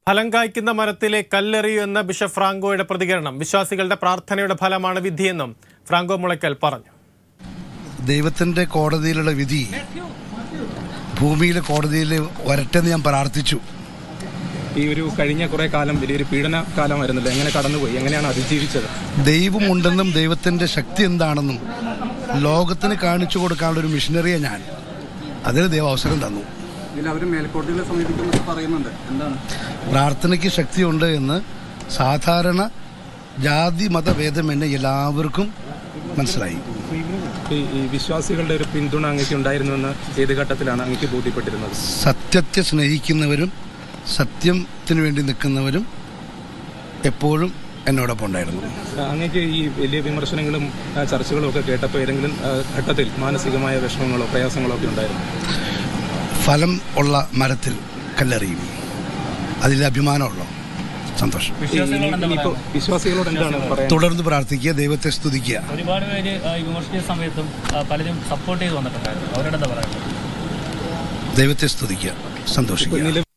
ഫലം കായ്ക്കുന്ന മരത്തിലെ കല്ലെറിയൂ എന്ന ബിഷപ്പ് ഫ്രാങ്കോയുടെ പ്രതികരണം വിശ്വാസികളുടെ പ്രാർത്ഥനയുടെ ഫലമാണ് വിധിയെന്നും ഫ്രാങ്കോ മുളയ്ക്കൽ പറഞ്ഞു ദൈവത്തിന്റെ കോടതിയിലുള്ള വിധി ഭൂമിയിലെ കോടതിയിൽ വരട്ടെന്ന് ഞാൻ പ്രാർത്ഥിച്ചു ഈ ഒരു കഴിഞ്ഞ കുറെ കാലം വലിയൊരു പീഡന കാലമായിരുന്നല്ലോ എങ്ങനെ കടന്നുപോയി എങ്ങനെയാണ് അതിജീവിച്ചത് ദൈവമുണ്ടെന്നും ദൈവത്തിന്റെ ശക്തി എന്താണെന്നും ലോകത്തിന് കാണിച്ചു കൊടുക്കാനുള്ള ഒരു മിഷനറിയെ ഞാൻ അതിന് ദൈവം അവസരം തന്നു ഇതിൽ അവർ മേൽക്കോടതികളെ സമീപിക്കുമെന്നൊക്കെ പറയുന്നുണ്ട് എന്താണ് പ്രാർത്ഥനയ്ക്ക് ശക്തിയുണ്ട് എന്ന് സാധാരണ ജാതി മതഭേദമെന്നെ എല്ലാവർക്കും മനസ്സിലായി ഈ ഈ വിശ്വാസികളുടെ ഒരു പിന്തുണ അങ്ങേക്ക് ഉണ്ടായിരുന്നുവെന്ന് ഏത് ഘട്ടത്തിലാണ് അങ്ങേക്ക് ബോധ്യപ്പെട്ടിരുന്നത് സത്യത്തെ സ്നേഹിക്കുന്നവരും സത്യത്തിന് വേണ്ടി നിൽക്കുന്നവരും എപ്പോഴും എന്നോടൊപ്പം ഉണ്ടായിരുന്നു അങ്ങേക്ക് ഈ വലിയ വിമർശനങ്ങളും ആ, ചർച്ചകളും ഒക്കെ കേട്ടപ്പോൾ ഏതെങ്കിലും ആ, ഘട്ടത്തിൽ മാനസികമായ വിഷമങ്ങളോ പ്രയാസങ്ങളോ ഒക്കെ ഉണ്ടായിരുന്നു ഫലം ഉള്ള മരത്തിൽ കല്ലെറിയും അതിൽ അഭിമാനമുള്ളൂ സന്തോഷം ഈ- ഇനി- ഇനിയിപ്പോ വിശ്വാസികളോട് എന്താണ് പറയാൻ തുടർന്ന് പ്രാർത്ഥിക്കുക ദൈവത്തെ സ്തുതിക്കുക ഒരുപാട് പേര് ആ, ഈ വിമർശിച്ച സമയത്തും ആ, പലരും സപ്പോർട്ട് ചെയ്ത് വന്നിട്ടുണ്ടായിരുന്നു അവരോട് എന്താ പറയുന്നത് ദൈവത്തെ സ്തുതിക്കുക സന്തോഷിക്കുക നില